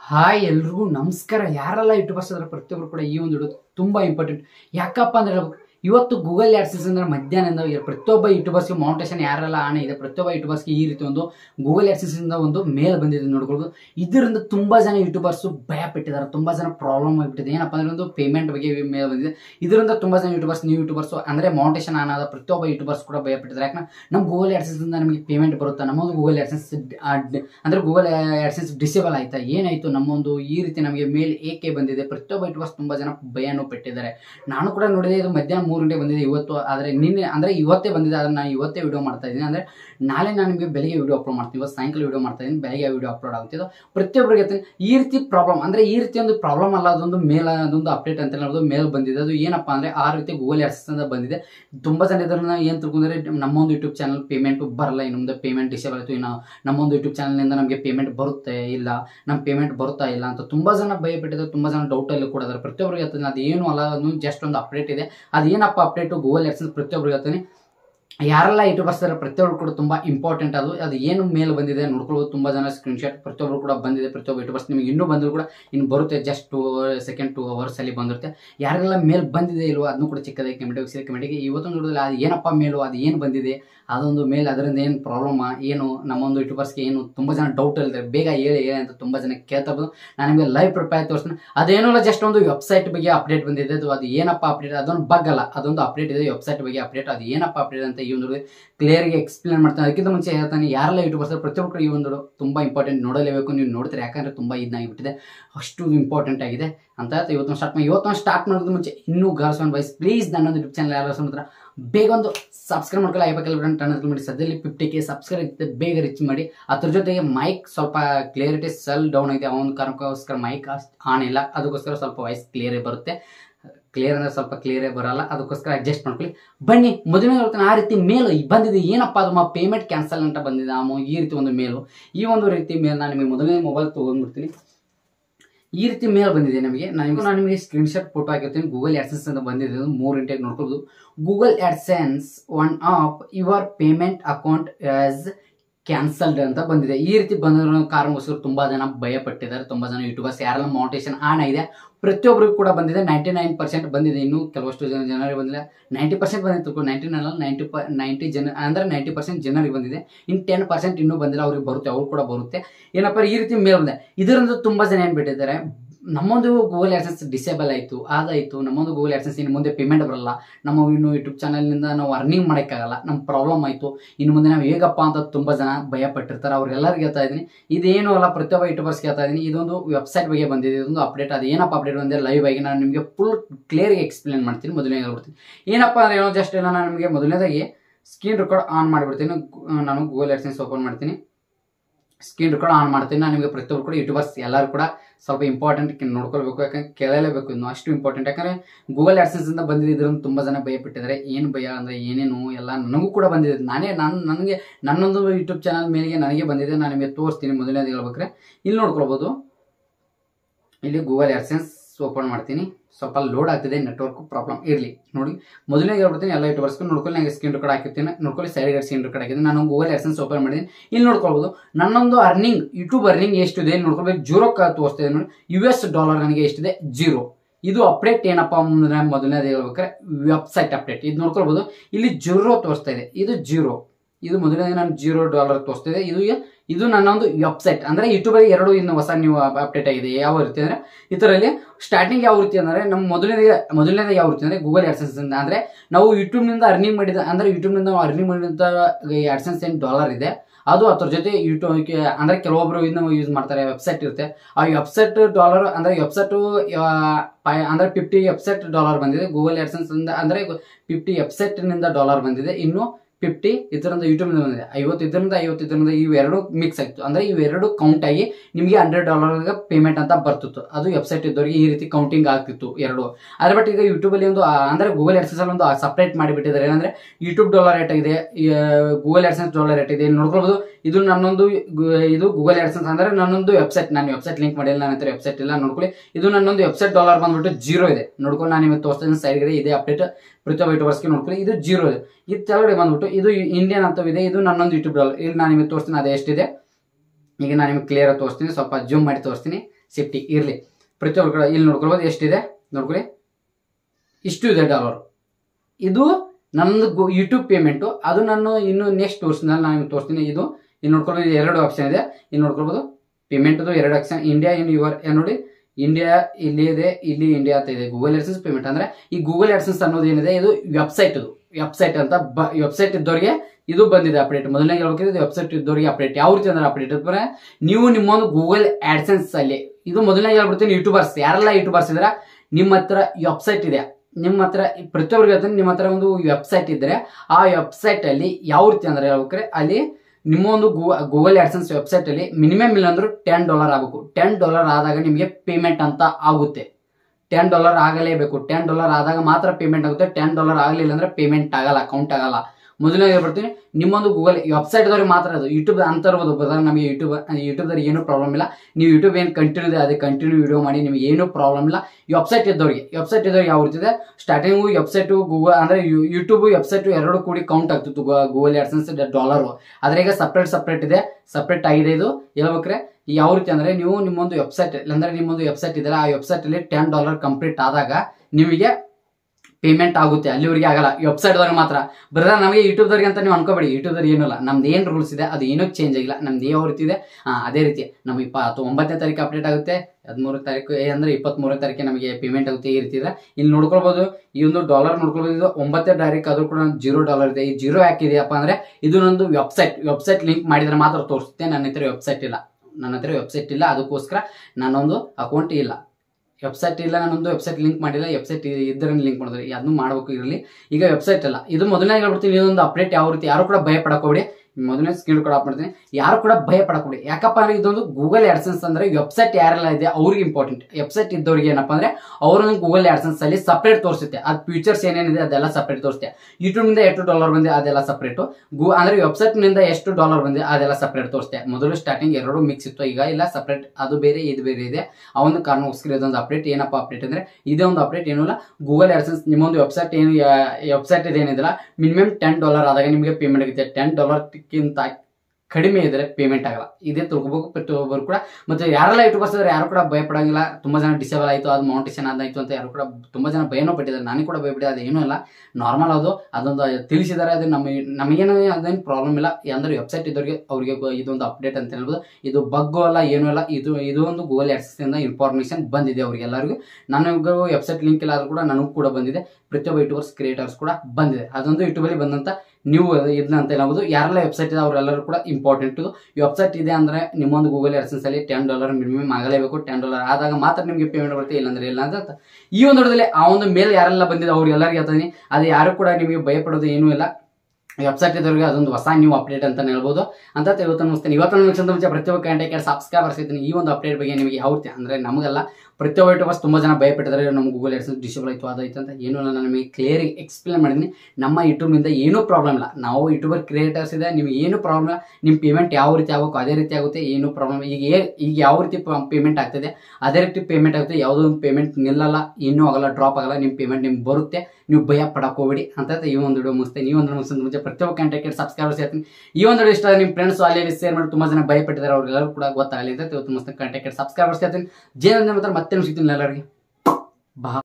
hi ಎಲ್ರಿಗೂ ನಮಸ್ಕಾರ ಯಾರೆಲ್ಲ ಯೂಟ್ಯೂಬರ್ಸ್ ಅದ್ರ ಪ್ರತಿಯೊಬ್ಬರು ಕೂಡ ಈ ಒಂದು ವಿಡಿಯೋ ತುಂಬಾ ಇಂಪಾರ್ಟೆಂಟ್ ಯಾಕಪ್ಪ ಅಂದ್ರೆ ಹೇಳ್ಬೇಕು ಇವತ್ತು ಗೂಗಲ್ ಆಡ್ಸೆನ್ಸ್ ಅಂದ್ರೆ ಮಧ್ಯಾಹ್ನದಿಂದ ಈ ಪ್ರತಿಯೊಬ್ಬ ಯೂಟ್ಯೂಬರ್ಸ್ಗೆ ಮೌಂಟೇಶನ್ ಯಾರೆಲ್ಲ ಆಣೆ ಇದೆ ಪ್ರತಿಯೊಬ್ಬ ಯೂಟ್ಯೂಬರ್ಸ್ಗೆ ಈ ರೀತಿ ಒಂದು ಗೂಗಲ್ ಆಡ್ಸೆನ್ಸ್ ಇಂದ ಒಂದು ಮೇಲ್ ಬಂದಿದೆ ನೋಡ್ಕೊಳ್ಬೋದು ಇದರಿಂದ ತುಂಬಾ ಜನ ಯೂಟ್ಯೂಬರ್ಸ್ ಭಯ ಪಟ್ಟಿದ್ದಾರೆ ತುಂಬಾ ಜನ ಪ್ರಾಬ್ಲಮ್ ಆಗಿಬಿಟ್ಟಿದೆ ಏನಪ್ಪ ಅಂದ್ರೆ ಒಂದು ಪೇಮೆಂಟ್ ಬಗ್ಗೆ ಮೇಲ್ ಬಂದಿದೆ ಇದರಿಂದ ತುಂಬಾ ಜನ ಯೂಟ್ಯೂಬರ್ಸ್ ನೀವು ಯೂಟ್ಯೂಬರ್ಸ್ ಅಂದ್ರೆ ಮೌಂಟೇಶನ್ ಆನ್ ಆದ ಪ್ರತಿಯೊಬ್ಬ ಯೂಟ್ಯೂಬರ್ಸ್ ಕೂಡ ಭಯ ಪಟ್ಟಿದ್ದಾರೆ ಯಾಕಂದ್ರೆ ನಮ್ಮ ಗೂಗಲ್ ಆಡ್ಸೆನ್ಸ್ ಇಂದ ನಮಗೆ ಪೇಮೆಂಟ್ ಬರುತ್ತಾ ನಮ್ಮೊಂದು ಗೂಗಲ್ ಆಡ್ಸೆನ್ಸ್ ಅಂದ್ರೆ ಗೂಗಲ್ ಆಡ್ಸೆನ್ಸ್ ಡಿಸೇಬಲ್ ಆಯ್ತಾ ಏನಾಯ್ತು ನಮ್ಮೊಂದು ಈ ರೀತಿ ನಮಗೆ ಮೇಲ್ ಏಕೆ ಬಂದಿದೆ ಪ್ರತಿಯೊಬ್ಬ ಯೂಟ್ಯೂಬರ್ಸ್ ತುಂಬಾ ಜನ ಭಯನೂ ಪಟ್ಟಿದ್ದಾರೆ ನಾನು ಕೂಡ ನೋಡಿದೆ ಇದು ಮಧ್ಯಾಹ್ನ ಮೂರು ಗಂಟೆ ಬಂದಿದೆ ಇವತ್ತು ಆದರೆ ನಿನ್ನೆ ಅಂದ್ರೆ ಇವತ್ತೇ ಬಂದಿದೆ ಅದನ್ನ ನಾನು ಇವತ್ತೇ ವಿಡಿಯೋ ಮಾಡ್ತಾ ಇದ್ದೀನಿ ಅಂದ್ರೆ ನಾಳೆ ನಾನು ನಿಮಗೆ ಬೆಳಿಗ್ಗೆ ವಿಡಿಯೋ ಅಪ್ಲೋಡ್ ಮಾಡ್ತೀನಿ ಇವತ್ತು ಸಾಯಂಕಾಲ ವಿಡಿಯೋ ಮಾಡ್ತಾ ಇದ್ದೀನಿ ಬೆಳಿಗ್ಗೆ ವಿಡಿಯೋ ಅಪ್ಲೋಡ್ ಆಗ್ತಿದ್ದು ಪ್ರತಿಯೊಬ್ಬರಿಗೆ ಹೇಳ್ತೀನಿ, ಈ ರೀತಿ ಪ್ರಾಬ್ಲಮ್ ಅಂದ್ರೆ ಈ ರೀತಿ ಒಂದು ಪ್ರಾಬ್ಲಮ್ ಅಲ್ಲ ಅದೊಂದು ಮೇಲ್ ಅದೊಂದು ಅಪ್ಡೇಟ್ ಅಂತ ಹೇಳೋದು ಮೇಲ್ ಬಂದಿದೆ ಅದು ಏನಪ್ಪಾ ಅಂದ್ರೆ ಆ ರೀತಿ ಗೂಗಲ್ ಅಂತ ಬಂದಿದೆ ತುಂಬಾ ಜನ ಇದನ್ನ ಏನ್ ತಿಳ್ಕೊಂಡ್ರೆ ನಮ್ಮೊಂದು ಯೂಟ್ಯೂಬ್ ಚಾನಲ್ ಪೇಮೆಂಟ್ ಬರಲ್ಲ ಇನ್ನು ಮುಂದೆ ಪೇಮೆಂಟ್ ಡಿಸೇಬಲ್ ಆಯ್ತು ಇನ್ನು ನಮ್ಮೊಂದು ಯೂಟ್ಯೂಬ್ ಚಾನಲ್ನಿಂದ ನಮಗೆ ಪೇಮೆಂಟ್ ಬರುತ್ತೆ ಇಲ್ಲ ನಮ್ಮ ಪೇಮೆಂಟ್ ಬರುತ್ತಾ ಇಲ್ಲ ಅಂತ ತುಂಬಾ ಜನ ಭಯ ಪಟ್ಟಿದ್ದಾರೆ ತುಂಬಾ ಜನ ಡೌಟ್ ಅಲ್ಲಿ ಕೂಡ ಅದಾರೆ ಪ್ರತಿಯೊಬ್ಬರಿಗೆ ಹೇಳ್ತೀನಿ ಅದು ಏನು ಅಲ್ಲ ಅದು ಜಸ್ಟ್ ಒಂದು ಅಪ್ಡೇಟ್ ಇದೆ ಅದು ಏನಪ್ಪ ಅಪ್ಡೇಟ್ ಗೂಗಲ್ ಎಡ್ಸನ್ಸ್ ಪ್ರತಿಯೊಬ್ಬರಿಗೆ ಹೇಳ್ತೀನಿ ಯಾರೆಲ್ಲ ಯೂಟ್ಯೂಬರ್ಸ್ ಇದ್ದಾರೆ ಪ್ರತಿಯೊಬ್ಬರು ಕೂಡ ತುಂಬಾ ಇಂಪಾರ್ಟೆಂಟ್ ಅದು ಅದು ಏನು ಮೇಲ್ ಬಂದಿದೆ ನೋಡ್ಕೊಳ್ಳೋದು ತುಂಬಾ ಜನ ಸ್ಕ್ರೀನ್ ಶಾಟ್ ಪ್ರತಿಯೊಬ್ಬರು ಕೂಡ ಬಂದಿದೆ ಪ್ರತಿಯೊಬ್ಬ ಯೂಟ್ಯೂಬರ್ಸ್ ನಿಮಗೆ ಇನ್ನೂ ಬಂದರೂ ಕೂಡ ಇನ್ನು ಬರುತ್ತೆ just two second two hours ಅಲ್ಲಿ ಬಂದಿರುತ್ತೆ ಯಾರೆಲ್ಲ ಮೇಲ್ ಬಂದಿದೆ ಇಲ್ವೋ ಅದನ್ನು ಕೂಡ ಚಿಕ್ಕದಾಗಿ ಕಮೆಂಟ್ ಕಮೆಂಟಿಗೆ ಇವತ್ತೊಂದು ನೋಡಿದ್ರೆ ಅದು ಏನಪ್ಪ ಮೇಲು ಅದು ಏನು ಬಂದಿದೆ ಅದೊಂದು ಮೇಲ್ ಅದರಿಂದ ಏನು ಪ್ರಾಬ್ಲಮ್ ಏನು ನಮ್ಮೊಂದು ಯೂಟ್ಯೂಬರ್ಸ್ಗೆ ಏನು ತುಂಬ ಜನ ಡೌಟ್ ಇರ್ತಾರೆ ಬೇಗ ಹೇಳಿ ಹೇಳಿ ಅಂತ ತುಂಬ ಜನ ಕೇಳ್ತಾ ಇರ್ಬೋದು ನಾನು ನಿಮಗೆ ಲೈವ್ ಪ್ರಿಪೇರ್ ತೋರಿಸ್ತೀನಿ ಅದೇನೋ ಅಲ್ಲ ಜಸ್ಟ್ ಒಂದು ವೆಬ್ಸೈಟ್ ಬಗ್ಗೆ ಅಪ್ಡೇಟ್ ಬಂದಿದೆ ಅದು ಅದು ಏನಪ್ಪ ಅಪ್ಡೇಟ್ ಅದೊಂದು ಬಗ್ ಅಲ್ಲ ಅದೊಂದು ಅಪ್ಡೇಟ್ ಇದೆ ವೆಬ್ಸೈಟ್ ಬಗ್ಗೆ ಅಪ್ಡೇಟ್ ಅದು ಏನಪ್ಪ ಅಪ್ಡೇಟ್ ಅಂತ ಈ ಒಂದು ಕ್ಲಿಯರ್ಗೆ ಎಕ್ಸ್ಪ್ಲೇನ್ ಮಾಡ್ತಾನೆ ಅದಕ್ಕಿಂತ ಮುಂಚೆ ಹೇಳ್ತಾನೆ ಯಾರೆಲ್ಲ ಯೂಟ್ಯೂಬರ್ಸ್ ಪ್ರತಿಯೊಬ್ಬರು ಈ ಒಂದು ತುಂಬ ಇಂಪಾರ್ಟೆಂಟ್ ನೋಡಲೇಬೇಕು ನೀವು ನೋಡ್ತೀರಿ ಯಾಕಂದ್ರೆ ತುಂಬ ಇದನ್ನಾಗಿಬಿಟ್ಟಿದೆ ಅಷ್ಟು ಇಂಪಾರ್ಟೆಂಟ್ ಆಗಿದೆ ಅಂತ ಹೇಳ್ತಾ ಇವತ್ತು ಸ್ಟಾರ್ಟ್ ಮಾಡಿ ಇವತ್ತು ಸ್ಟಾರ್ಟ್ ಮಾಡೋದು ಮುಂಚೆ ಇನ್ನೂ ಗರ್ಲ್ಸ್ ಒನ್ ಬೈಸ್ ಪ್ಲೀಸ್ ನನ್ನೊಂದು ಯೂಟ್ಯೂಬ್ ಚಾನಲ್ ಯಾರು ಮಾತ್ರ ಬೇಗ ಒಂದು ಸಬ್ಸ್ಕ್ರೈಬ್ ಮಾಡ್ಕೊಳ್ಳಿ ಐವತ್ತೆಲ್ಲ ಬಟನ್ ಟನ್ ಮಾಡಿ ಸದ್ಯದಲ್ಲಿ ಫಿಫ್ಟಿ ಕೆ ಸಬ್ಸ್ಕ್ರೈಬ್ ಇರುತ್ತೆ ಬೇಗ ರಿಚ್ ಮಾಡಿ ಅದ್ರ ಜೊತೆಗೆ ಮೈಕ್ ಸ್ವಲ್ಪ ಕ್ಲಿಯರಿಟಿ ಸೆಲ್ ಡೌನ್ ಆಗಿದೆ ಅವನ ಕಾರಣಕ್ಕೋಸ್ಕರ ಮೈಕ್ ಆನ್ ಇಲ್ಲ ಅದಕ್ಕೋಸ್ಕರ ಸ್ವಲ್ಪ ವಾಯ್ಸ್ ಕ್ಲಿಯರೇ ಬರುತ್ತೆ ಕ್ಲಿಯರ್ ಅಂದ್ರೆ ಸ್ವಲ್ಪ ಕ್ಲಿಯರೇ ಬರಲ್ಲ ಅದಕ್ಕೋಸ್ಕರ ಅಡ್ಜಸ್ಟ್ ಮಾಡ್ಕೊಳ್ಳಿ ಬನ್ನಿ ಮೊದಲನೇ ಹೇಳ್ತಾನೆ ಆ ರೀತಿ ಮೇಲ್ ಬಂದಿದೆ ಏನಪ್ಪ ಅದು ಮಾ ಪೇಮೆಂಟ್ ಕ್ಯಾನ್ಸಲ್ ಅಂತ ಬಂದಿದೆ ಆಮೋ ಈ ರೀತಿ ಒಂದು ಮೇಲು ಈ ಒಂದು ರೀತಿ ಮೇಲ್ ನಾನು ನಿಮಗೆ ಮೊದಲನೇ ಮೊಬೈಲ್ ತೊಗೊಂಡ್ಬಿಡ್ತೀನಿ ಈ ರೀತಿ ಮೇಲ್ ಬಂದಿದೆ ನಮಗೆ ನಾನು ನಾನು ನಿಮಗೆ ಸ್ಕ್ರೀನ್ ಶಾಟ್ ಫೋಟೋ ಹಾಕಿರ್ತೀನಿ ಗೂಗಲ್ ಆಡ್ಸೆನ್ಸ್ ಅಂತ ಬಂದಿದೆ ಅದು ಮೂರು ಗಂಟೆಗೆ ನೋಡ್ಕೋಬಹುದು Google AdSense one of your payment account as cancelled ಅಂತ ಬಂದಿದೆ ಈ ರೀತಿ ಬಂದಿರೋ ಕಾರಣಕ್ಕೋಸ್ಕರ ತುಂಬಾ ಜನ ಭಯ ಪಟ್ಟಿದ್ದಾರೆ ತುಂಬಾ ಜನ ಯೂಟ್ಯೂಬರ್ಸ್ ಯಾರೆಲ್ಲ ಮೌಂಟೇಶನ್ ಆನ್ ಇದೆ ಪ್ರತಿಯೊಬ್ಬರಿಗೂ ಕೂಡ ಬಂದಿದೆ ನೈಂಟಿ ನೈನ್ ಪರ್ಸೆಂಟ್ ಬಂದಿದೆ ಇನ್ನು ಕೆಲವಷ್ಟು ಜನ ಜನರಿಗೆ ಬಂದಿಲ್ಲ ನೈಂಟಿ ಪರ್ಸೆಂಟ್ ಬಂದಿತ್ತು ನೈಂಟಿ ನೈನ್ ನೈಂಟಿ ಪ ನೈಂಟಿ ಜನ ಅಂದ್ರೆ ನೈಂಟಿ ಪರ್ಸೆಂಟ್ ಜನರಿಗೆ ಬಂದಿದೆ ಇನ್ನು ಟೆನ್ ಪರ್ಸೆಂಟ್ ಇನ್ನೂ ಬಂದಿಲ್ಲ ಅವ್ರಿಗೆ ಬರುತ್ತೆ ಅವ್ರು ಕೂಡ ಬರುತ್ತೆ ಏನಪ್ಪ ಈ ರೀತಿ ಮೇಲ್ ಬಂದೆ ಇದರಿಂದ ತುಂಬಾ ಜನ ಏನ್ ಬಿಟ್ಟಿದ್ದಾರೆ ನಮ್ಮೊಂದು ಗೂಗಲ್ ಆಡ್ಸೆನ್ಸ್ ಡಿಸೇಬಲ್ ಆಯಿತು ಅದಾಯಿತು ನಮ್ಮೊಂದು ಗೂಗಲ್ ಆಡ್ಸೆನ್ಸ್ ಇನ್ನು ಮುಂದೆ ಪೇಮೆಂಟ್ ಬರಲ್ಲ ನಮ್ಮ ಇನ್ನು ಯೂಟ್ಯೂಬ್ ಚಾನಲ್ನಿಂದ ನಾವು ಅರ್ನಿಂಗ್ ಮಾಡೋಕ್ಕಾಗಲ್ಲ ನಮ್ಮ ಪ್ರಾಬ್ಲಮ್ ಆಯಿತು ಇನ್ನು ಮುಂದೆ ನಾವು ಹೇಗಪ್ಪ ಅಂತ ತುಂಬ ಜನ ಭಯ ಪಟ್ಟಿರ್ತಾರೆ ಅವ್ರಿಗೆಲ್ಲರಿಗೆ ಹೇಳ್ತಾ ಇದ್ದೀನಿ ಇದೇನು ಅಲ್ಲ ಪ್ರತಿಯೊಬ್ಬ ಯೂಟ್ಯೂಬರ್ಸ್ಗೆ ಹೇಳ್ತಾ ಇದ್ದೀನಿ ಇದೊಂದು ವೆಬ್ಸೈಟ್ ಬಗ್ಗೆ ಬಂದಿದೆ ಇದೊಂದು ಅಪ್ಡೇಟ್ ಅದು ಏನಪ್ಪ ಅಪ್ಡೇಟ್ ಬಂದಿದೆ ಲೈವ್ ಆಗಿ ನಾನು ನಿಮಗೆ ಫುಲ್ ಕ್ಲಿಯರ್ಗೆ ಎಕ್ಸ್ಪ್ಲೇನ್ ಮಾಡ್ತೀನಿ ಮೊದಲನೇ ಹೇಳ್ಬಿಡ್ತೀನಿ ಏನಪ್ಪ ಅಂದ್ರೆ ಏನೋ ಜಸ್ಟ್ ನಾನು ನಿಮಗೆ ಮೊದಲನೇದಾಗಿ ಸ್ಕ್ರೀನ್ ರೆಕಾರ್ಡ್ ಆನ್ ಮಾಡಿಬಿಡ್ತೀನಿ ನಾನು ಗೂಗಲ್ ಆಡ್ಸೆನ್ಸ್ ಓಪನ್ ಮಾಡ್ತೀನಿ ಸ್ಕ್ರೀನ್ ರೆಕಾರ್ಡ್ ಆನ್ ಮಾಡ್ತೀನಿ ನಾನು ನಿಮಗೆ ಪ್ರತಿಯೊಬ್ಬರು ಕೂಡ ಯೂಟ್ಯೂಬರ್ಸ್ ಎಲ್ಲರೂ ಕೂಡ ಸ್ವಲ್ಪ ಇಂಪಾರ್ಟೆಂಟ್ ನೋಡ್ಕೊಳ್ಬೇಕು ಯಾಕಂದ್ರೆ ಕೇಳಲೇಬೇಕು ಇನ್ನು ಅಷ್ಟು ಇಂಪಾರ್ಟೆಂಟ್ ಯಾಕಂದ್ರೆ ಗೂಗಲ್ ಆಡ್ಸೆನ್ಸ್ ಇಂದ ಬಂದಿದೆ ಇದರಿಂದ ತುಂಬಾ ಜನ ಭಯ ಪಟ್ಟಿದ್ದಾರೆ ಏನು ಭಯ ಅಂದ್ರೆ ಏನೇನು ಎಲ್ಲ ನನಗೂ ಕೂಡ ಬಂದಿದೆ ನಾನೇ ನಾನು ನನಗೆ ನನ್ನೊಂದು ಯೂಟ್ಯೂಬ್ ಚಾನಲ್ ಮೇಲೆಗೆ ನನಗೆ ಬಂದಿದೆ ನಾನು ನಿಮಗೆ ತೋರಿಸ್ತೀನಿ ಮೊದಲನೇದು ಹೇಳ್ಬೇಕ್ರೆ ಇಲ್ಲಿ ನೋಡ್ಕೊಳ್ಬೋದು ಇಲ್ಲಿ ಗೂಗಲ್ ಆಡ್ಸೆನ್ಸ್ ಓಪನ್ ಮಾಡ್ತೀನಿ ಸ್ವಲ್ಪ ಲೋಡ್ ಆಗ್ತಿದೆ ನೆಟ್ವರ್ಕ್ ಪ್ರಾಬ್ಲಮ್ ಇರಲಿ ನೋಡಿ ಮೊದಲನೇ ಹೇಳ್ಬಿಡ್ತೀನಿ ಎಲ್ಲ ಯೂಟ್ಯೂಬರ್ಸ್ ನೋಡ್ಕೊಳ್ಳಿ ನನಗೆ ಸ್ಕ್ರೀನ್ ರೆಕಾರ್ಡ್ ಹಾಕಿರ್ತೀನಿ ನೋಡ್ಕೊಳ್ಳಿ ಸೈಡ್ ಸ್ಕ್ರೀನ್ ರೆಕಾರ್ಡ್ ಹಾಕಿದ್ದೀನಿ ನಾನು ಗೂಗಲ್ ಆಡ್ಸೆನ್ಸ್ ಓಪನ್ ಮಾಡಿದ್ದೀನಿ ಇಲ್ಲಿ ನೋಡ್ಕೊಳ್ಬೋದು ನನ್ನೊಂದು ಅರ್ನಿಂಗ್ ಯೂಟ್ಯೂಬ್ ಅರ್ನಿಂಗ್ ಎಷ್ಟಿದೆ ಇಲ್ಲಿ ನೋಡ್ಕೊಳ್ಬೇಕು ಜೀರೋ ತೋರಿಸ್ತಿದೆ ನೋಡಿ ಯು ಎಸ್ ಡಾಲರ್ ನನಗೆ ಎಷ್ಟಿದೆ ಜೀರೋ ಇದು ಅಪ್ಡೇಟ್ ಏನಪ್ಪ ಅಂದ್ರೆ ಮೊದಲನೇದು ಹೇಳ್ಬೇಕಾದ್ರೆ ವೆಬ್ಸೈಟ್ ಅಪ್ಡೇಟ್ ಇದು ನೋಡ್ಕೊಳ್ಬೋದು ಇಲ್ಲಿ ಜೀರೋ ತೋರಿಸ್ತಾ ಇದೆ ಇದು ಜೀರೋ ಇದು ಮೊದಲನೇ ನಾನು ಜೀರೋ ಡಾಲರ್ ತೋರಿಸ್ತಿದೆ ಇದು ಇದು ನನ್ನೊಂದು ವೆಬ್ಸೈಟ್ ಅಂದ್ರೆ ಯೂಟ್ಯೂಬ್ ಅಲ್ಲಿ ಎರಡು ಇನ್ನು ಹೊಸ ನೀವು ಅಪ್ಡೇಟ್ ಆಗಿದೆ ಯಾವ ರೀತಿ ಅಂದ್ರೆ ಇದರಲ್ಲಿ ಸ್ಟಾರ್ಟಿಂಗ್ ಯಾವ ರೀತಿ ಅಂದ್ರೆ ನಮ್ಮ ಮೊದಲನೇ ಮೊದಲನೇದ ಯಾವ ರೀತಿ ಅಂದ್ರೆ ಗೂಗಲ್ ಆಡ್ಸೆನ್ಸ್ ಅಂದ್ರೆ ನಾವು ಯೂಟ್ಯೂಬ್ ನಿಂದ ಅರ್ನಿಂಗ್ ಮಾಡಿದ ಅಂದ್ರೆ ಯೂಟ್ಯೂಬ್ ನಿಂದ ಅರ್ನಿಂಗ್ ಮಾಡಿದಂತ ಆಡ್ಸೆನ್ಸ್ ಏನ್ ಡಾಲರ್ ಇದೆ ಅದು ಅದ್ರ ಜೊತೆ ಯೂಟ್ಯೂಬ್ ಅಂದ್ರೆ ಕೆಲವೊಬ್ರು ಇದನ್ನ ಯೂಸ್ ಮಾಡ್ತಾರೆ ವೆಬ್ಸೈಟ್ ಇರುತ್ತೆ ಆ ವೆಬ್ಸೈಟ್ ಡಾಲರ್ ಅಂದ್ರೆ ವೆಬ್ಸೈಟ್ ಅಂದ್ರೆ ಫಿಫ್ಟಿ ವೆಬ್ಸೈಟ್ ಡಾಲರ್ ಬಂದಿದೆ ಗೂಗಲ್ ಆಡ್ಸೆನ್ಸ್ ಅಂದ್ರೆ ಫಿಫ್ಟಿ ವೆಬ್ಸೈಟ್ ನಿಂದ ಡಾಲರ್ ಬಂದಿದೆ ಇನ್ನು ಫಿಫ್ಟಿ ಇದರಿಂದ ಯೂಟ್ಯೂಬ್ ಬಂದಿದೆ ಐವತ್ತು ಇದರಿಂದ ಐವತ್ತು ಇದರಿಂದ ಇವೆರಡು ಮಿಕ್ಸ್ ಆಗಿತ್ತು ಅಂದ್ರೆ ಇವೆರಡು ಕೌಂಟ್ ಆಗಿ ನಿಮಗೆ ಹಂಡ್ರೆಡ್ ಡಾಲರ್ ಪೇಮೆಂಟ್ ಅಂತ ಬರ್ತಿತ್ತು ಅದು ವೆಬ್ಸೈಟ್ ಇದ್ದವರಿಗೆ ಈ ರೀತಿ ಕೌಂಟಿಂಗ್ ಆಗ್ತಿತ್ತು ಎರಡು ಅದ್ರ ಬಟ್ ಈಗ ಯೂಟ್ಯೂಬ್ ಅಲ್ಲಿ ಒಂದು ಅಂದ್ರೆ ಗೂಗಲ್ ಆಡ್ಸೆನ್ಸ್ ಅಲ್ಲಿ ಒಂದು ಸಪ್ರೇಟ್ ಮಾಡಿಬಿಟ್ಟಿದ್ದಾರೆ ಏನಂದ್ರೆ ಯೂಟ್ಯೂಬ್ ಡಾಲರ್ ರೇಟ್ ಇದೆ ಗೂಗಲ್ ಆಡ್ಸೆನ್ಸ್ ಡಾಲರ್ ರೇಟ್ ಇದೆ ನೋಡ್ಕೊಳ್ಬೋದು ಇದು ನನ್ನೊಂದು ಇದು ಗೂಗಲ್ ಆಡ್ಸೆನ್ಸ್ ಅಂದ್ರೆ ನನ್ನೊಂದು ವೆಬ್ಸೈಟ್ ನಾನು ವೆಬ್ಸೈಟ್ ಲಿಂಕ್ ಮಾಡಿಲ್ಲ ನನ್ನ ಹತ್ರ ವೆಬ್ಸೈಟ್ ಇಲ್ಲ ನೋಡ್ಕೊಳ್ಳಿ ಇದು ನನ್ನೊಂದು ವೆಬ್ಸೈಟ್ ಡಾಲರ್ ಬಂದ್ಬಿಟ್ಟು ಜೀರೋ ಇದೆ ನೋಡ್ಕೊಂಡು ನಾನು ನಿಮಗೆ ತೋರಿಸ್ತೀನಿ ಸೈಡ್ ಇದೆ ಅಪ್ಡೇಟ್ ಪ್ರತಿಯೊಬ್ಬ ಯೂಟ್ಯೂಬರ್ಸ್ಗೆ ನೋಡ್ಕೊಳ್ಳಿ ಇದು ಜೀರೋ ಇದೆ ಇದು ಕೆಳಗಡೆ ಬಂದ್ಬಿಟ್ಟು ಇದು ಇಂಡಿಯನ್ ಅಂತ ಇದೆ ಇದು ನನ್ನೊಂದು ಯೂಟ್ಯೂಬ್ ಡಾಲರ್ ಇಲ್ಲಿ ನಾನು ನಿಮಗೆ ತೋರಿಸ್ತೀನಿ ಅದು ಎಷ್ಟಿದೆ ಈಗ ನಾನು ನಿಮಗೆ ಕ್ಲಿಯರ್ ತೋರಿಸ್ತೀನಿ ಸ್ವಲ್ಪ ಜೂಮ್ ಮಾಡಿ ತೋರಿಸ್ತೀನಿ ಸೇಫ್ಟಿ ಇರಲಿ ಪ್ರತಿಯೊಬ್ಬರು ಕೂಡ ಇಲ್ಲಿ ನೋಡ್ಕೊಳ್ಬೋದು ಎಷ್ಟಿದೆ ನೋಡ್ಕೊಳ್ಳಿ ಇಷ್ಟು ಇದೆ ಡಾಲರ್ ಇದು ನಮ್ಮದು ಯೂಟ್ಯೂಬ್ ಪೇಮೆಂಟು ಅದು ನಾನು ಇನ್ನು ನೆಕ್ಸ್ಟ್ ತೋರಿಸ್ತೀನಿ ನಾನು ನಿಮ್ಗೆ ತೋರಿಸ್ತೀನಿ ಇದು ಇಲ್ಲಿ ನೋಡ್ಕೊಳ್ಬೋದು ಇದು ಎರಡು ಆಪ್ಷನ್ ಇದೆ ಇಲ್ಲಿ ನೋಡ್ಕೊಳ್ಬೋದು ಪೇಮೆಂಟ್ದು ಎರಡು ಆಪ್ಷನ್ ಇಂಡಿಯಾ ಇನ್ ಯುವರ್ ನೋಡಿ ಇಂಡಿಯಾ ಇಲ್ಲಿ ಇದೆ ಇಲ್ಲಿ ಇಂಡಿಯಾ ಅಂತ ಇದೆ ಗೂಗಲ್ ಎಡ್ಸನ್ಸ್ ಪೇಮೆಂಟ್ ಅಂದ್ರೆ ಈ ಗೂಗಲ್ ಎಡ್ಸನ್ಸ್ ಅನ್ನೋದು ಏನಿದೆ ಇದು ವೆಬ್ಸೈಟ್ ಇದು ವೆಬ್ಸೈಟ್ ಅಂತ ಬ ವೆಬ್ಸೈಟ್ ಇದ್ದವರಿಗೆ ಇದು ಬಂದಿದೆ ಅಪ್ಡೇಟ್ ಮೊದಲನೇ ಹೇಳ್ಬೇಕಿದ್ರೆ ಇದು ವೆಬ್ಸೈಟ್ ಇದ್ದವರಿಗೆ ಅಪ್ಡೇಟ್ ಯಾವ ರೀತಿ ಅಂದ್ರೆ ಅಪ್ಡೇಟ್ ಅಂದ್ರೆ ನೀವು ನಿಮ್ಮೊಂದು ಗೂಗಲ್ ಆಡ್ಸೆನ್ಸ್ ಅಲ್ಲಿ ಇದು ಮೊದಲನೇ ಹೇಳ್ಬಿಡ್ತೀನಿ ಯೂಟ್ಯೂಬರ್ಸ್ ಯಾರೆಲ್ಲ ಯೂಟ್ಯೂಬರ್ಸ್ ಇದ್ರೆ ನಿಮ್ಮ ಹತ್ರ ವೆಬ್ಸೈಟ್ ಇದೆ ನಿಮ್ಮ ಹತ್ರ ಪ್ರತಿಯೊಬ್ಬರಿಗೆ ಹೇಳ್ತೀನಿ ನಿಮ್ಮ ಹತ್ರ ಒಂದು ವೆಬ್ಸೈಟ್ ಇದ್ದರೆ ಆ ವೆಬ್ಸೈಟ್ ಅಲ್ಲಿ ಯಾವ ರೀತಿ ಅಂದ್ರೆ ಹೇಳ್ಬೇಕ್ರೆ ಅಲ್ಲಿ ನಿಮ್ಮ ಒಂದು ಗೂಗಲ್ ಆಡ್ಸನ್ಸ್ ವೆಬ್ಸೈಟ್ ಅಲ್ಲಿ ಮಿನಿಮಮ್ ಇಲ್ಲ ಅಂದ್ರೂ ಟೆನ್ ಡಾಲರ್ ಆಗಬೇಕು ಟೆನ್ ಡಾಲರ್ ಆದಾಗ ನಿಮಗೆ ಪೇಮೆಂಟ್ ಅಂತ ಆಗುತ್ತೆ ಟೆನ್ ಡಾಲರ್ ಆಗಲೇಬೇಕು ಟೆನ್ ಡಾಲರ್ ಆದಾಗ ಮಾತ್ರ ಪೇಮೆಂಟ್ ಆಗುತ್ತೆ ಟೆನ್ ಡಾಲರ್ ಆಗಲಿಲ್ಲ ಅಂದ್ರೆ ಪೇಮೆಂಟ್ ಆಗಲ್ಲ ಕೌಂಟ್ ಆಗಲ್ಲ ಮೊದಲನೇ ಹೇಳ್ಬಿಡ್ತೀನಿ ನಿಮ್ಮೊಂದು ಗೂಗಲ್ ವೆಬ್ಸೈಟ್ದವ್ರಿಗೆ ಮಾತ್ರ ಅದು ಯೂಟ್ಯೂಬ್ ಅಂತ ಇರ್ಬೋದು ಬದಲು ನಮಗೆ ಯೂಟ್ಯೂಬ್ ಯೂಟ್ಯೂಬ್ದವ್ರಿಗೆ ಏನೂ ಪ್ರಾಬ್ಲಮ್ ಇಲ್ಲ ನೀವು ಯೂಟ್ಯೂಬ್ ಏನು ಕಂಟಿನ್ಯೂ ಇದೆ ಅದೇ ಕಂಟಿನ್ಯೂ ವಿಡಿಯೋ ಮಾಡಿ ನಿಮಗೆ ಏನೂ ಪ್ರಾಬ್ಲಮ್ ಇಲ್ಲ ವೆಬ್ಸೈಟ್ ಇದ್ದವ್ರಿಗೆ ವೆಬ್ಸೈಟ್ ಇದ್ದವ್ರಿಗೆ ಯಾವ ರೀತಿ ಇದೆ ಸ್ಟಾರ್ಟಿಂಗು ವೆಬ್ಸೈಟು ಗೂಗಲ್ ಅಂದರೆ ಯೂಟ್ಯೂಬ್ ವೆಬ್ಸೈಟು ಎರಡು ಕೂಡಿ ಕೌಂಟ್ ಆಗ್ತಿತ್ತು ಗೂಗಲ್ ಆಡ್ಸನ್ಸ್ ಡಾಲರು ಆದರೆ ಈಗ ಸಪ್ರೇಟ್ ಸಪ್ರೇಟ್ ಇದೆ ಸಪ್ರೇಟ್ ಆಗಿದೆ ಇದು ಹೇಳ್ಬೇಕ್ರೆ ಯಾವ ರೀತಿ ಅಂದರೆ ನೀವು ನಿಮ್ಮೊಂದು ವೆಬ್ಸೈಟ್ ಅಂದರೆ ನಿಮ್ಮೊಂದು ವೆಬ್ಸೈಟ್ ಇದೆಯಲ್ಲ ಆ ವೆಬ್ಸೈಟಲ್ಲಿ ಟೆನ್ ಡಾಲರ್ ಕಂಪ್ಲೀಟ್ ಆದಾಗ ನಿಮಗೆ ಪೇಮೆಂಟ್ ಆಗುತ್ತೆ ಅಲ್ಲಿವರೆಗೆ ಆಗಲ್ಲ ವೆಬ್ಸೈಟ್ದವ್ರಿಗೆ ಮಾತ್ರ ಬ್ರದರ್ ನಮಗೆ ಯೂಟ್ಯೂಬ್ದವ್ರಿಗೆ ಅಂತ ನೀವು ಅನ್ಕೋಬೇಡಿ ಯೂಟ್ಯೂಬ್ದವ್ರಿಗೆ ಏನಿಲ್ಲ ನಮ್ದು ಏನು ರೂಲ್ಸ್ ಇದೆ ಅದು ಏನೂ ಚೇಂಜ್ ಆಗಿಲ್ಲ ನಮ್ದು ಯಾವ ರೀತಿ ಇದೆ ಹಾಂ ಅದೇ ರೀತಿ ನಮಗೆ ಇಪ್ಪತ್ತು ಒಂಬತ್ತನೇ ತಾರೀಕು ಅಪ್ಡೇಟ್ ಆಗುತ್ತೆ ಹದಿಮೂರು ತಾರೀಕು ಏ ಅಂದರೆ ಇಪ್ಪತ್ತ್ಮೂರನೇ ತಾರೀಕು ನಮಗೆ ಪೇಮೆಂಟ್ ಆಗುತ್ತೆ ಈ ರೀತಿ ಇದೆ ಇಲ್ಲಿ ನೋಡ್ಕೊಳ್ಬೋದು ಈ ಒಂದು ಡಾಲರ್ ನೋಡ್ಕೊಳ್ಬೋದು ಇದು ಒಂಬತ್ತನೇ ತಾರೀಕು ಅದು ಕೂಡ ಜೀರೋ ಡಾಲರ್ ಇದೆ ಈ ಜೀರೋ ಯಾಕಿದೆಯಪ್ಪ ಅಂದರೆ ಇದು ನಂದು ವೆಬ್ಸೈಟ್ ವೆಬ್ಸೈಟ್ ಲಿಂಕ್ ಮಾಡಿದ್ರೆ ಮಾತ್ರ ತೋರಿಸುತ್ತೆ ನನ್ನ ಹತ್ರ ವೆಬ್ಸೈಟ್ ಇಲ್ಲ ನನ್ನ ಹತ್ರ ವೆಬ್ಸೈಟ್ ಇಲ್ಲ ಅದಕ್ಕೋಸ್ಕರ ನನ್ನೊಂದು ಅಕೌಂಟ್ ಇಲ್ಲ ವೆಬ್ಸೈಟ್ ಇಲ್ಲ ನಾನೊಂದು ವೆಬ್ಸೈಟ್ ಲಿಂಕ್ ಮಾಡಿಲ್ಲ ವೆಬ್ಸೈಟ್ ಇದ್ದರೆ ಲಿಂಕ್ ಮಾಡಿದ್ರೆ ಅದನ್ನು ಮಾಡಬೇಕು ಇರಲಿ ಈಗ ವೆಬ್ಸೈಟ್ ಅಲ್ಲ ಇದು ಮೊದಲನೇ ಹೇಳ್ಬಿಡ್ತೀನಿ ಇದೊಂದು ಅಪ್ಡೇಟ್ ಯಾವ ರೀತಿ ಯಾರು ಕೂಡ ಭಯ ಪಡಕೋಬೇಡಿ ಮೊದಲನೇ ಸ್ಕ್ರೀನ್ ಕೂಡ ಆಫ್ ಮಾಡ್ತೀನಿ ಯಾರು ಕೂಡ ಭಯ ಪಡಕೋಬೇಡಿ ಯಾಕಪ್ಪ ಅಂದ್ರೆ ಇದೊಂದು ಗೂಗಲ್ ಆಡ್ಸನ್ಸ್ ಅಂದ್ರೆ ವೆಬ್ಸೈಟ್ ಯಾರೆಲ್ಲ ಇದೆ ಅವ್ರಿಗೆ ಇಂಪಾರ್ಟೆಂಟ್ ವೆಬ್ಸೈಟ್ ಇದ್ದವ್ರಿಗೆ ಏನಪ್ಪ ಅಂದ್ರೆ ಅವ್ರನ್ನ ಗೂಗಲ್ ಆಡ್ಸನ್ಸ್ ಅಲ್ಲಿ ಸಪ್ರೇಟ್ ತೋರಿಸುತ್ತೆ ಅದು ಫೀಚರ್ಸ್ ಏನೇನಿದೆ ಅದೆಲ್ಲ ಸಪ್ರೇಟ್ ತೋರಿಸುತ್ತೆ ಯೂಟ್ಯೂಬ್ ನಿಂದ ಎಷ್ಟು ಡಾಲರ್ ಬಂದಿದೆ ಅದೆಲ್ಲ ಸಪ್ರೇಟ್ ಗೂ ಅಂದ್ರೆ ವೆಬ್ಸೈಟ್ ನಿಂದ ಎಷ್ಟು ಡಾಲರ್ ಬಂದಿದೆ ಅದೆಲ್ಲ ಸಪ್ರೇಟ್ ತೋರಿಸುತ್ತೆ ಮೊದಲು ಸ್ಟಾರ್ಟಿಂಗ್ ಎರಡು ಮಿಕ್ಸ್ ಇತ್ತು ಈಗ ಇಲ್ಲ ಸಪ್ರೇಟ್ ಅದು ಬೇರೆ ಇದು ಬೇರೆ ಇದೆ ಆ ಒಂದು ಕಾರಣಕ್ಕೋಸ್ಕರ ಇದೊಂದು ಅಪ್ಡೇಟ್ ಏನಪ್ಪ ಅಪ್ಡೇಟ್ ಅಂದ್ರೆ ಇದೇ ಒಂದು ಅಪ್ಡೇಟ್ ಏನೂ ಇಲ್ಲ ಗೂಗಲ್ ಆಡ್ಸನ್ಸ್ ನಿಮ್ಮೊಂದು ವೆಬ್ಸೈಟ್ ಏನು ವೆಬ್ಸೈಟ್ ಇದೆ ಏನಿದೆಲ್ಲ ಮಿನಿಮಮ್ ಟೆನ್ ಡಾಲರ್ ಆದಾಗ ನಿಮಗೆ ಪೇಮೆಂಟ್ ಆಗುತ್ತೆ ಟೆನ್ ಡಾಲರ್ಕ್ಕಿಂತ ಕಡಿಮೆ ಇದ್ರೆ ಪೇಮೆಂಟ್ ಆಗಲ್ಲ ಇದೇ ತಿಳ್ಕೊಬೇಕು ಪ್ರತಿಯೊಬ್ಬರು ಕೂಡ ಮತ್ತೆ ಯಾರೆಲ್ಲ ಯೂಟ್ಯೂಬರ್ಸ್ ಇದ್ದಾರೆ ಯಾರು ಕೂಡ ಭಯಪಡಂಗಿಲ್ಲ ತುಂಬಾ ಜನ ಡಿಸೇಬಲ್ ಆಯಿತು ಅದು ಮೌಂಟೇಶನ್ ಅದಾಯ್ತು ಅಂತ ಯಾರು ಕೂಡ ತುಂಬಾ ಜನ ಭಯನೂ ಪಟ್ಟಿದ್ದಾರೆ ನನಗೆ ಕೂಡ ಭಯಪಟ್ಟಿದೆ ಅದೇನೂ ಇಲ್ಲ ನಾರ್ಮಲ್ ಅದು ಅದೊಂದು ತಿಳಿಸಿದ್ದಾರೆ ಅದು ನಮ್ಮ ನಮಗೇನು ಅದೇನು ಪ್ರಾಬ್ಲಮ್ ಇಲ್ಲ ಅಂದ್ರೆ ವೆಬ್ಸೈಟ್ ಇದ್ದವ್ರಿಗೆ ಅವರಿಗೆ ಇದೊಂದು ಅಪ್ಡೇಟ್ ಅಂತ ಹೇಳ್ಬೋದು ಇದು ಬಗ್ಗು ಅಲ್ಲ ಏನೂ ಇಲ್ಲ ಇದು ಇದು ಒಂದು ಗೂಗಲ್ ಇಂದ ಇನ್ಫಾರ್ಮೇಷನ್ ಬಂದಿದೆ ಅವ್ರಿಗೆ ಎಲ್ಲರಿಗೂ ನನಗೂ ವೆಬ್ಸೈಟ್ ಲಿಂಕ್ ಇಲ್ಲ ಆದ್ರೂ ಕೂಡ ನನಗೂ ಕೂಡ ಬಂದಿದೆ ಪ್ರತಿಯೊಬ್ಬ ಯೂಟ್ಯೂಬರ್ಸ್ ಕ್ರಿಯೇಟರ್ಸ್ ಕೂಡ ಬಂದಿದೆ ಅದೊಂದು ಯೂಟ್ಯೂಬಲ್ಲಿ ಬಂದಂತ ನೀವು ಇದನ್ನ ಅಂತ ಹೇಳ್ಬೋದು ಯಾರೆಲ್ಲ ವೆಬ್ಸೈಟ್ ಇದೆ ಅವರೆಲ್ಲರೂ ಕೂಡ ಇಂಪಾರ್ಟೆಂಟ್ ವೆಬ್ಸೈಟ್ ಇದೆ ಅಂದ್ರೆ ನಿಮ್ಮೊಂದು ಗೂಗಲ್ ಎಡ್ಸನ್ಸ್ ಅಲ್ಲಿ ಟೆನ್ ಡಾಲರ್ ಮಿನಿಮಮ್ ಆಗಲೇಬೇಕು ಟೆನ್ ಡಾಲರ್ ಆದಾಗ ಮಾತ್ರ ನಿಮಗೆ ಪೇಮೆಂಟ್ ಬರುತ್ತೆ ಇಲ್ಲಾಂದ್ರೆ ಇಲ್ಲ ಅಂತ ಈ ಒಂದು ಹೊರದಲ್ಲಿ ಆ ಒಂದು ಮೇಲೆ ಯಾರೆಲ್ಲ ಬಂದಿದೆ ಅವ್ರಿಗೆಲ್ಲರಿಗೆ ಹೇಳ್ತೀನಿ ಅದು ಯಾರು ಕೂಡ ನಿಮಗೆ ಭಯಪಡೋದು ಏನೂ ಇಲ್ಲ ವೆಬ್ಸೈಟ್ ಇದ್ದವ್ರಿಗೆ ಅದೊಂದು ಹೊಸ ನ್ಯೂ ಅಪ್ಡೇಟ್ ಅಂತ ಹೇಳ್ಬೋದು ಅಂತ ಇವತ್ತು ಅನ್ನಿಸ್ತೀನಿ ಇವತ್ತು ನನಗೆ ಚಂದ ಮುಂಚೆ ಪ್ರತಿಯೊಬ್ಬ ಕಂಟೆಕ್ಟ್ ಸಬ್ಸ್ಕ್ರೈಬರ್ಸ್ ಇದ್ದೀನಿ ಈ ಒಂದು ಅಪ್ಡೇಟ್ ಬಗ್ಗೆ ನಿಮಗೆ ಯಾವ ರೀತಿ ಅಂದರೆ ನಮಗೆಲ್ಲ ಪ್ರತಿಯೊಬ್ಬ ಯೂಟ್ಯೂಬರ್ಸ್ ತುಂಬ ಜನ ಭಯಪಟ್ಟಿದ್ದಾರೆ ನಮ್ಮ ಗೂಗಲ್ ಎಡ್ಸನ್ಸ್ ಡಿಸೇಬಲ್ ಆಯಿತು ಅದಾಯ್ತು ಅಂತ ಏನೂ ಇಲ್ಲ ನಾನು ನಿಮಗೆ ಕ್ಲಿಯರ್ ಎಕ್ಸ್ಪ್ಲೇನ್ ಮಾಡಿದ್ದೀನಿ ನಮ್ಮ ಯೂಟ್ಯೂಬ್ನಿಂದ ಏನೂ ಪ್ರಾಬ್ಲಮ್ ಇಲ್ಲ ನಾವು ಯೂಟ್ಯೂಬರ್ ಕ್ರಿಯೇಟರ್ಸ್ ಇದೆ ನಿಮ್ಗೆ ಏನೂ ಪ್ರಾಬ್ಲಮ್ ಇಲ್ಲ ನಿಮ್ಮ ಪೇಮೆಂಟ್ ಯಾವ ರೀತಿ ಆಗಬೇಕು ಅದೇ ರೀತಿ ಆಗುತ್ತೆ ಏನೂ ಪ್ರಾಬ್ಲಮ್ ಈಗ ಏ- ಈಗ ಯಾವ ರೀತಿ ಪೇಮೆಂಟ್ ಆಗ್ತದೆ ಅದೇ ರೀತಿ ಪೇಮೆಂಟ್ ಆಗುತ್ತೆ ಯಾವುದೋ ಒಂದು ಪೇಮೆಂಟ್ ನಿಲ್ಲಲ್ಲ ಏನೂ ಆಗಲ್ಲ ಡ್ರಾಪ್ ಆಗಲ್ಲ ನಿಮ್ಮ ಪೇಮೆಂಟ್ ನಿಮ್ಗೆ ಬರುತ್ತೆ ನೀವು ಭಯ ಪಡಕ್ಕೆ ಹೋಗ್ಬೇಡಿ ಅಂತ ಈ ಒಂದು ವಿಡಿಯೋ ಮುಗಿಸ್ತೇನೆ ಈ ಒಂದು ಮುಗಿಸಿದ ಮುಂಚೆ ಪ್ರತಿಯೊಬ್ಬ ಕಂಟೆಕ್ಟ್ ಸಬ್ಸ್ಕ್ರೈಬರ್ಸ್ ಹೇಳ್ತೀನಿ ಈ ಒಂದು ವಿಡಿಯೋ ಇಷ್ಟ ನಿಮ್ಮ ಫ್ರೆಂಡ್ಸ್ ಅಲ್ಲಿ ಶೇರ್ ಮಾಡಿ ತುಂಬ ಜನ ಭಯಪಟ್ಟಿದ್ದಾರೆ ಅವ್ರಿಗೆಲ್ಲರೂ ಕೂಡ ಗೊತ್ತಾಗಲಿ ಅಂತ ಇವತ್ತು ಮುಗಿಸ್ತೇನೆ ಕಂಟೆಕ್ಟ್ ಸಬ್ಸ್ಕ್ರೈಬರ್ಸ್ ಹೇಳ್ತೀನಿ ಜೇನ ಮಾತ್ರ ಮತ್ತೆ ಸಿಗ್ತೀನಿ ಎಲ್ಲರಿಗೆ ಬಾ